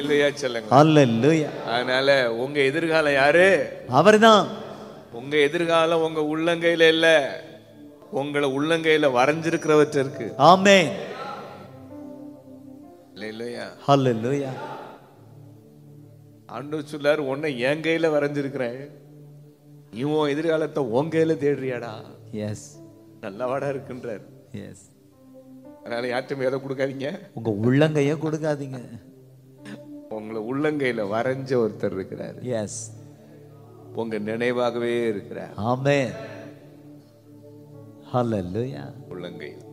இல்லையா சொல்லுங்க ஹalleluya அதனால உங்க எதிர்காலம் யாரு அவர்தான் உங்க எதிர்காலம் உங்க உள்ளங்கையில இல்ல உங்களை உள்ளங்கையில வரைஞ்சிருக்கிறவற்ற இருக்கு ஆமென் இல்ல இல்லையா ஹalleluya ஆண்டவர் சொல்லாரு உன்னை என் கையில வரைஞ்சிருக்கிறேன் இவன் எதிர்காலத்தை உன் கையில தேடுறியாடா எஸ் நல்லவாடா இருக்குன்றார் எஸ் அதனால யார்ட்டும் எதை கொடுக்காதீங்க உங்க உள்ளங்கைய கொடுக்காதீங்க உங்களை உள்ளங்கையில வரைஞ்ச ஒருத்தர் இருக்கிறார் எஸ் உங்க நினைவாகவே இருக்கிறார் ஆமென் ஹalleluya உள்ளங்கையில்